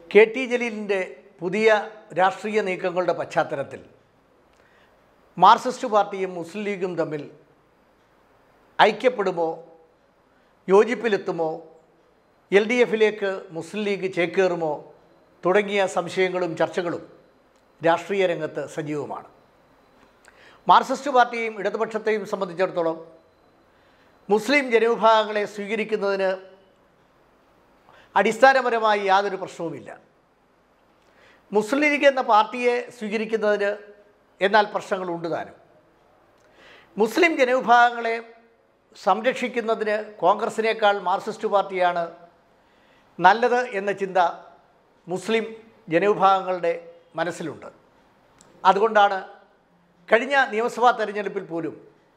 K T ജലീലിൻ്റെ പുതിയ രാഷ്ട്രീയ നീക്കങ്ങളുടെ പശ്ചാത്തലത്തിൽ മാർക്സിസ്റ്റ് പാർട്ടിയും മുസ്ലിം ലീഗും തമ്മിൽ ഐക്യപ്പെടുമോ യോജിപ്പിലെത്തുമോ എൽ ഡി എഫിലേക്ക് മുസ്ലിം ലീഗ് ചേക്കേറുമോ തുടങ്ങിയ സംശയങ്ങളും ചർച്ചകളും രാഷ്ട്രീയ രംഗത്ത് സജീവമാണ് മാർക്സിസ്റ്റ് പാർട്ടിയെയും ഇടതുപക്ഷത്തെയും സംബന്ധിച്ചിടത്തോളം മുസ്ലിം ജനവിഭാഗങ്ങളെ സ്വീകരിക്കുന്നതിന് അടിസ്ഥാനപരമായി യാതൊരു പ്രശ്നവുമില്ല മുസ്ലിം ലീഗ് എന്ന പാർട്ടിയെ സ്വീകരിക്കുന്നതിന് എന്നാൽ പ്രശ്നങ്ങളുണ്ട് താനും മുസ്ലിം ജനവിഭാഗങ്ങളെ സംരക്ഷിക്കുന്നതിന് കോൺഗ്രസിനേക്കാൾ മാർക്സിസ്റ്റ് പാർട്ടിയാണ് നല്ലത് എന്ന ചിന്ത മുസ്ലിം ജനവിഭാഗങ്ങളുടെ മനസ്സിലുണ്ട് അതുകൊണ്ടാണ് കഴിഞ്ഞ നിയമസഭാ തെരഞ്ഞെടുപ്പിൽ പോലും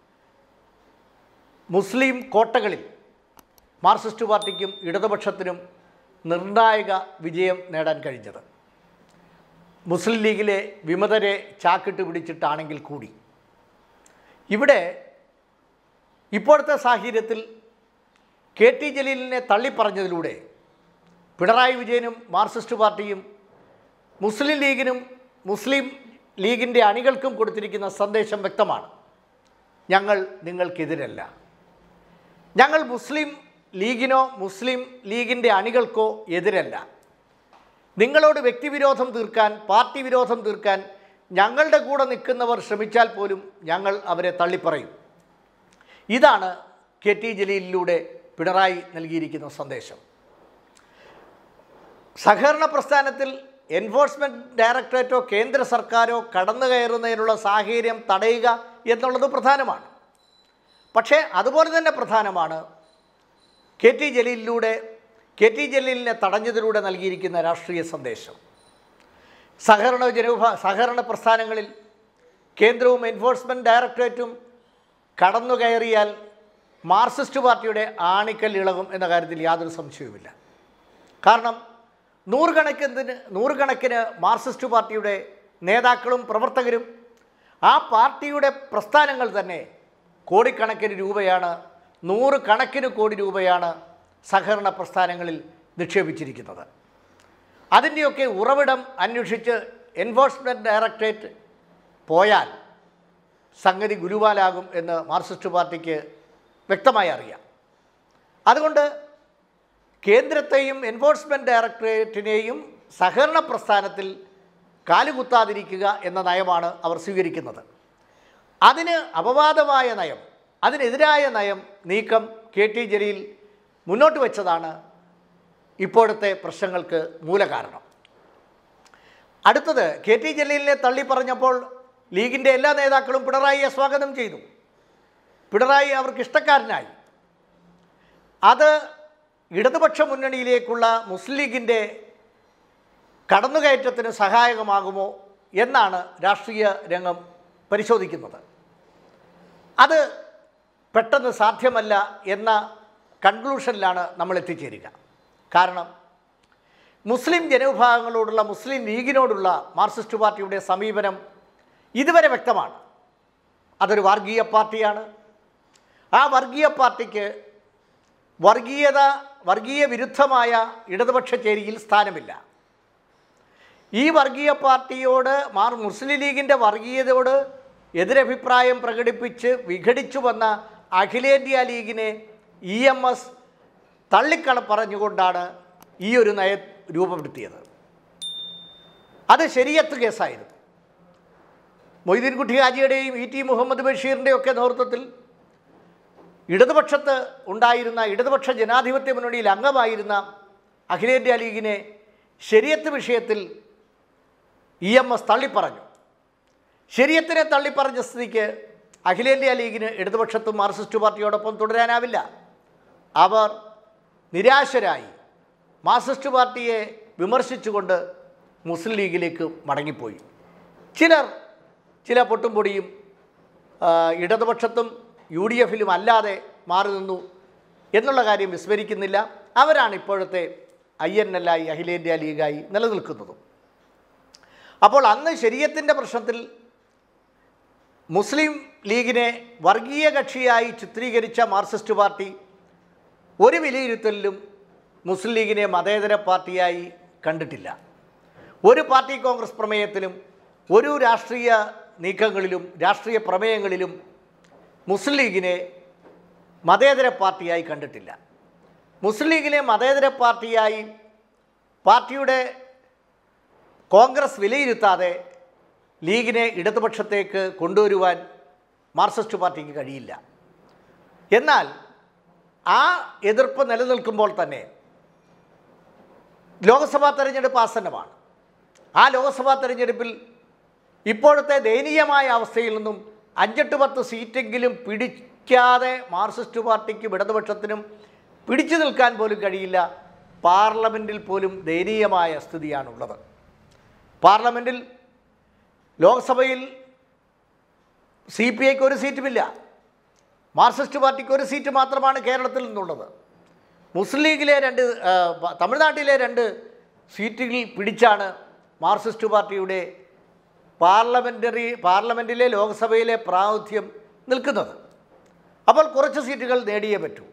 മുസ്ലിം കോട്ടകളിൽ മാർക്സിസ്റ്റ് പാർട്ടിക്കും ഇടതുപക്ഷത്തിനും നിർണായക വിജയം നേടാൻ കഴിഞ്ഞത് മുസ്ലിം ലീഗിലെ വിമതരെ ചാക്കിട്ട് പിടിച്ചിട്ടാണെങ്കിൽ കൂടി ഇവിടെ ഇപ്പോഴത്തെ സാഹചര്യത്തിൽ കെ ടി ജലീലിനെ തള്ളിപ്പറഞ്ഞതിലൂടെ പിണറായി വിജയനും മാർക്സിസ്റ്റ് പാർട്ടിയും മുസ്ലിം ലീഗിനും മുസ്ലിം ലീഗിൻ്റെ അണികൾക്കും കൊടുത്തിരിക്കുന്ന സന്ദേശം വ്യക്തമാണ് ഞങ്ങൾ നിങ്ങൾക്കെതിരല്ല ഞങ്ങൾ മുസ്ലിം ലീഗിനോ മുസ്ലിം ലീഗിൻ്റെ അണികൾക്കോ എതിരല്ല നിങ്ങളോട് വ്യക്തിവിരോധം തീർക്കാൻ പാർട്ടി വിരോധം തീർക്കാൻ ഞങ്ങളുടെ കൂടെ നിൽക്കുന്നവർ ശ്രമിച്ചാൽ പോലും ഞങ്ങൾ അവരെ തള്ളിപ്പറയും ഇതാണ് കെ ടി ജലീലിലൂടെ പിണറായി നൽകിയിരിക്കുന്ന സന്ദേശം സഹകരണ പ്രസ്ഥാനത്തിൽ എൻഫോഴ്സ്മെൻറ്റ് ഡയറക്ടറേറ്റോ കേന്ദ്ര സർക്കാരോ കടന്നു കയറുന്നതിനുള്ള സാഹചര്യം തടയുക എന്നുള്ളത് പ്രധാനമാണ് പക്ഷേ അതുപോലെ തന്നെ പ്രധാനമാണ് കെ ടി ജലീലിലൂടെ കെ ടി ജലീലിനെ തടഞ്ഞതിലൂടെ നൽകിയിരിക്കുന്ന രാഷ്ട്രീയ സന്ദേശം സഹകരണ ജനവിഭാ സഹകരണ പ്രസ്ഥാനങ്ങളിൽ കേന്ദ്രവും എൻഫോഴ്സ്മെൻറ്റ് ഡയറക്ടറേറ്റും കടന്നു കയറിയാൽ മാർക്സിസ്റ്റ് പാർട്ടിയുടെ ആണിക്കൽ ഇളകും എന്ന കാര്യത്തിൽ യാതൊരു സംശയവുമില്ല കാരണം നൂറുകണക്കിന് നൂറുകണക്കിന് മാർക്സിസ്റ്റ് പാർട്ടിയുടെ നേതാക്കളും പ്രവർത്തകരും ആ പാർട്ടിയുടെ പ്രസ്ഥാനങ്ങൾ തന്നെ കോടിക്കണക്കിന് രൂപയാണ് നൂറ് കണക്കിന് കോടി രൂപയാണ് സഹകരണ പ്രസ്ഥാനങ്ങളിൽ നിക്ഷേപിച്ചിരിക്കുന്നത് അതിൻ്റെയൊക്കെ ഉറവിടം അന്വേഷിച്ച് എൻഫോഴ്സ്മെൻറ്റ് ഡയറക്ടറേറ്റ് പോയാൽ സംഗതി ഗുരുവാലാകും എന്ന് മാർക്സിസ്റ്റ് പാർട്ടിക്ക് വ്യക്തമായി അറിയാം അതുകൊണ്ട് കേന്ദ്രത്തെയും എൻഫോഴ്സ്മെൻറ്റ് ഡയറക്ടറേറ്റിനെയും സഹകരണ പ്രസ്ഥാനത്തിൽ കാലുകുത്താതിരിക്കുക എന്ന നയമാണ് അവർ സ്വീകരിക്കുന്നത് അതിന് അപവാദമായ നയം അതിനെതിരായ നയം നീക്കം കെ ടി ജലീൽ മുന്നോട്ട് വെച്ചതാണ് ഇപ്പോഴത്തെ പ്രശ്നങ്ങൾക്ക് മൂലകാരണം അടുത്തത് കെ ടി ജലീലിനെ തള്ളി പറഞ്ഞപ്പോൾ ലീഗിൻ്റെ എല്ലാ നേതാക്കളും പിണറായിയെ സ്വാഗതം ചെയ്തു പിണറായി അവർക്ക് ഇഷ്ടക്കാരനായി അത് ഇടതുപക്ഷ മുന്നണിയിലേക്കുള്ള മുസ്ലിം ലീഗിൻ്റെ കടന്നുകയറ്റത്തിന് സഹായകമാകുമോ എന്നാണ് രാഷ്ട്രീയ രംഗം പരിശോധിക്കുന്നത് അത് പെട്ടെന്ന് സാധ്യമല്ല എന്ന കൺക്ലൂഷനിലാണ് നമ്മൾ എത്തിച്ചേരുക കാരണം മുസ്ലിം ജനവിഭാഗങ്ങളോടുള്ള മുസ്ലിം ലീഗിനോടുള്ള മാർക്സിസ്റ്റ് പാർട്ടിയുടെ സമീപനം ഇതുവരെ വ്യക്തമാണ് അതൊരു വർഗീയ പാർട്ടിയാണ് ആ വർഗീയ പാർട്ടിക്ക് വർഗീയത വർഗീയ വിരുദ്ധമായ ഇടതുപക്ഷ ചേരിയിൽ സ്ഥാനമില്ല ഈ വർഗീയ പാർട്ടിയോട് മാർ മുസ്ലിം ലീഗിൻ്റെ വർഗീയതയോട് എതിരഭിപ്രായം പ്രകടിപ്പിച്ച് വിഘടിച്ചു വന്ന അഖിലേന്ത്യാ ലീഗിനെ ഇ എം എസ് തള്ളിക്കള പറഞ്ഞുകൊണ്ടാണ് ഈ ഒരു നയം രൂപപ്പെടുത്തിയത് അത് ശരിയത്ത് കേസായിരുന്നു മൊയ്തീൻകുട്ടി ഹാജിയുടെയും ഇ ടി മുഹമ്മദ് ബഷീറിൻ്റെയും ഒക്കെ നേതൃത്വത്തിൽ ഇടതുപക്ഷത്ത് ഉണ്ടായിരുന്ന ഇടതുപക്ഷ ജനാധിപത്യ മുന്നണിയിൽ അംഗമായിരുന്ന അഖിലേന്ത്യാ ലീഗിനെ ശരിയത്ത് വിഷയത്തിൽ ഇ എം എസ് തള്ളിപ്പറഞ്ഞു ശരിയത്തിനെ തള്ളിപ്പറഞ്ഞ സ്ഥിതിക്ക് അഖിലേന്ത്യാ ലീഗിന് ഇടതുപക്ഷത്തും മാർക്സിസ്റ്റ് പാർട്ടിയോടൊപ്പം തുടരാനാവില്ല അവർ നിരാശരായി മാർക്സിസ്റ്റ് പാർട്ടിയെ വിമർശിച്ചുകൊണ്ട് മുസ്ലിം ലീഗിലേക്ക് മടങ്ങിപ്പോയി ചിലർ ചില പൊട്ടും പൊടിയും ആ, ഇടതുപക്ഷത്തും യു ഡി എഫിലും അല്ലാതെ മാറി നിന്നു എന്നുള്ള കാര്യം വിസ്മരിക്കുന്നില്ല അവരാണ് ഇപ്പോഴത്തെ ഐ എൻ എൽ ആയി അഖിലേന്ത്യാ ലീഗായി നിലനിൽക്കുന്നതും അപ്പോൾ അന്ന് ശരീരത്തിൻ്റെ പ്രശ്നത്തിൽ മുസ്ലിം ലീഗിനെ വർഗീയ കക്ഷിയായി ചിത്രീകരിച്ച മാർക്സിസ്റ്റ് പാർട്ടി ഒരു വിലയിരുത്തലിലും മുസ്ലിം ലീഗിനെ മതേതര പാർട്ടിയായി കണ്ടിട്ടില്ല ഒരു പാർട്ടി കോൺഗ്രസ് പ്രമേയത്തിലും ഒരു രാഷ്ട്രീയ നീക്കങ്ങളിലും രാഷ്ട്രീയ പ്രമേയങ്ങളിലും മുസ്ലിം ലീഗിനെ മതേതര പാർട്ടിയായി കണ്ടിട്ടില്ല മുസ്ലിം ലീഗിനെ മതേതര പാർട്ടിയായി പാർട്ടിയുടെ കോൺഗ്രസ് വിലയിരുത്താതെ ലീഗിനെ ഇടതുപക്ഷത്തേക്ക് കൊണ്ടുവരുവാൻ മാർക്സിസ്റ്റ് പാർട്ടിക്ക് കഴിയില്ല എന്നാൽ ആ എതിർപ്പ് നിലനിൽക്കുമ്പോൾ തന്നെ ലോക്സഭാ തെരഞ്ഞെടുപ്പ് ആസന്നമാണ് ആ ലോക്സഭാ തെരഞ്ഞെടുപ്പിൽ ഇപ്പോഴത്തെ ദയനീയമായ അവസ്ഥയിൽ നിന്നും അഞ്ചെട്ട് പത്ത് സീറ്റെങ്കിലും പിടിക്കാതെ മാർക്സിസ്റ്റ് പാർട്ടിക്കും ഇടതുപക്ഷത്തിനും പിടിച്ചു നിൽക്കാൻ പോലും കഴിയില്ല പാർലമെൻറ്റിൽ പോലും ദയനീയമായ സ്ഥിതിയാണുള്ളത് പാർലമെൻറ്റിൽ ലോക്സഭയിൽ സി പി ഐക്ക് ഒരു സീറ്റുമില്ല മാർക്സിസ്റ്റ് പാർട്ടിക്ക് ഒരു സീറ്റ് മാത്രമാണ് കേരളത്തിൽ നിന്നുള്ളത് മുസ്ലിം ലീഗിലെ രണ്ട് ആ, പ- തമിഴ്നാട്ടിലെ രണ്ട് സീറ്റുകൾ പിടിച്ചാണ് മാർക്സിസ്റ്റ് പാർട്ടിയുടെ പാർലമെൻ്ററി പാർലമെൻറ്റിലെ ലോക്സഭയിലെ പ്രാതിനിധ്യം നിൽക്കുന്നത് അപ്പോൾ കുറച്ച് സീറ്റുകൾ നേടിയേ പറ്റൂ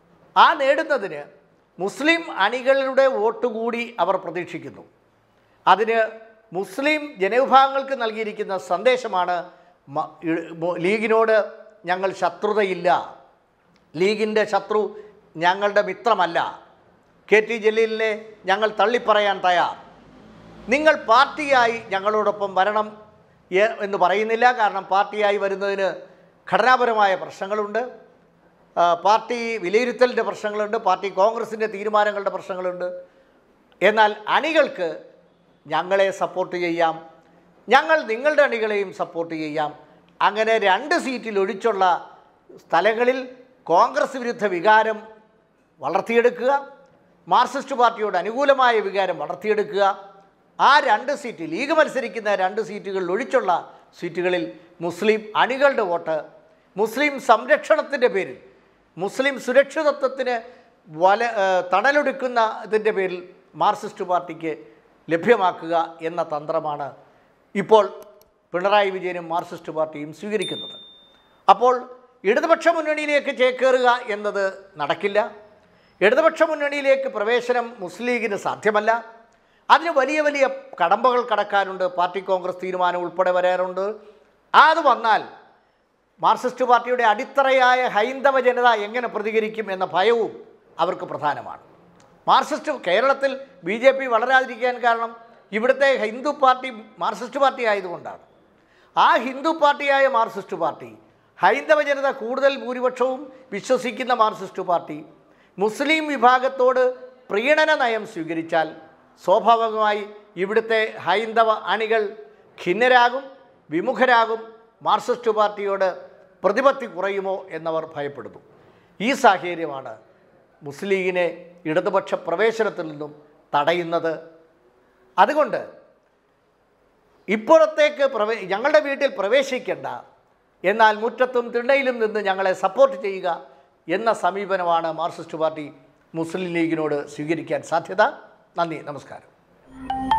ആ നേടുന്നതിന് മുസ്ലിം അണികളുടെ വോട്ട് കൂടി അവർ പ്രതീക്ഷിക്കുന്നു അതിന് മുസ്ലിം ജനവിഭാഗങ്ങൾക്ക് നൽകിയിരിക്കുന്ന സന്ദേശമാണ് മ- ഇ- മു- ലീഗിനോട് ഞങ്ങൾ ശത്രുതയില്ല ലീഗിൻ്റെ ശത്രു ഞങ്ങളുടെ മിത്രമല്ല കെ ടി ജലീലിനെ ഞങ്ങൾ തള്ളിപ്പറയാൻ തയ്യാർ നിങ്ങൾ പാർട്ടിയായി ഞങ്ങളോടൊപ്പം വരണം എ- എന്ന് പറയുന്നില്ല കാരണം പാർട്ടിയായി വരുന്നതിന് ഘടനാപരമായ പ്രശ്നങ്ങളുണ്ട് ആ, പാർട്ടി വിലയിരുത്തലിൻ്റെ പ്രശ്നങ്ങളുണ്ട് പാർട്ടി കോൺഗ്രസിൻ്റെ തീരുമാനങ്ങളുടെ പ്രശ്നങ്ങളുണ്ട് എന്നാൽ അണികൾക്ക് ഞങ്ങളെ സപ്പോർട്ട് ചെയ്യാം ഞങ്ങൾ നിങ്ങളുടെ അണികളെയും സപ്പോർട്ട് ചെയ്യാം അങ്ങനെ രണ്ട് സീറ്റിൽ ഒഴിച്ചുള്ള സ്ഥലങ്ങളിൽ കോൺഗ്രസ് വിരുദ്ധ വികാരം വളർത്തിയെടുക്കുക മാർക്സിസ്റ്റ് പാർട്ടിയോട് അനുകൂലമായ വികാരം വളർത്തിയെടുക്കുക ആ രണ്ട് സീറ്റ് ലീഗ് മത്സരിക്കുന്ന രണ്ട് സീറ്റുകളിൽ ഒഴിച്ചുള്ള സീറ്റുകളിൽ മുസ്ലിം അണികളുടെ വോട്ട് മുസ്ലിം സംരക്ഷണത്തിൻ്റെ പേരിൽ മുസ്ലിം സുരക്ഷിതത്വത്തിന് വല ഏ, തണലൊടുക്കുന്ന ഇതിൻ്റെ പേരിൽ മാർക്സിസ്റ്റ് പാർട്ടിക്ക് ലഭ്യമാക്കുക എന്ന തന്ത്രമാണ് ഇപ്പോൾ പിണറായി വിജയനും മാർക്സിസ്റ്റ് പാർട്ടിയും സ്വീകരിക്കുന്നത് അപ്പോൾ ഇടതുപക്ഷ മുന്നണിയിലേക്ക് ചേക്കേറുക എന്നത് നടക്കില്ല ഇടതുപക്ഷ മുന്നണിയിലേക്ക് പ്രവേശനം മുസ്ലിം ലീഗിന് സാധ്യമല്ല അതിന് വലിയ വലിയ കടമ്പകൾ കടക്കാനുണ്ട് പാർട്ടി കോൺഗ്രസ് തീരുമാനം ഉൾപ്പെടെ വരാറുണ്ട് അത് വന്നാൽ മാർക്സിസ്റ്റ് പാർട്ടിയുടെ അടിത്തറയായ ഹൈന്ദവ ജനത എങ്ങനെ പ്രതികരിക്കും എന്ന ഭയവും അവർക്ക് പ്രധാനമാണ് മാർക്സിസ്റ്റ് കേരളത്തിൽ ബി ജെ പി വളരാതിരിക്കാൻ കാരണം ഇവിടുത്തെ ഹിന്ദു പാർട്ടി മാർക്സിസ്റ്റ് പാർട്ടി ആയതുകൊണ്ടാണ് ആ ഹിന്ദു പാർട്ടിയായ മാർക്സിസ്റ്റ് പാർട്ടി ഹൈന്ദവ ജനത കൂടുതൽ ഭൂരിപക്ഷവും വിശ്വസിക്കുന്ന മാർക്സിസ്റ്റ് പാർട്ടി മുസ്ലിം വിഭാഗത്തോട് പ്രീണന നയം സ്വീകരിച്ചാൽ സ്വാഭാവികമായി ഇവിടുത്തെ ഹൈന്ദവ അണികൾ ഖിന്നരാകും വിമുഖരാകും മാർക്സിസ്റ്റ് പാർട്ടിയോട് പ്രതിപത്തി കുറയുമോ എന്നവർ ഭയപ്പെടുന്നു ഈ സാഹചര്യമാണ് മുസ്ലിം ലീഗിനെ ഇടതുപക്ഷ പ്രവേശനത്തിൽ നിന്നും തടയുന്നത് അതുകൊണ്ട് ഇപ്പുറത്തേക്ക് പ്രവേ ഞങ്ങളുടെ വീട്ടിൽ പ്രവേശിക്കേണ്ട എന്നാൽ മുറ്റത്തും തിണ്ണയിലും നിന്ന് ഞങ്ങളെ സപ്പോർട്ട് ചെയ്യുക എന്ന സമീപനമാണ് മാർക്സിസ്റ്റ് പാർട്ടി മുസ്ലിം ലീഗിനോട് സ്വീകരിക്കാൻ സാധ്യത നന്ദി നമസ്കാരം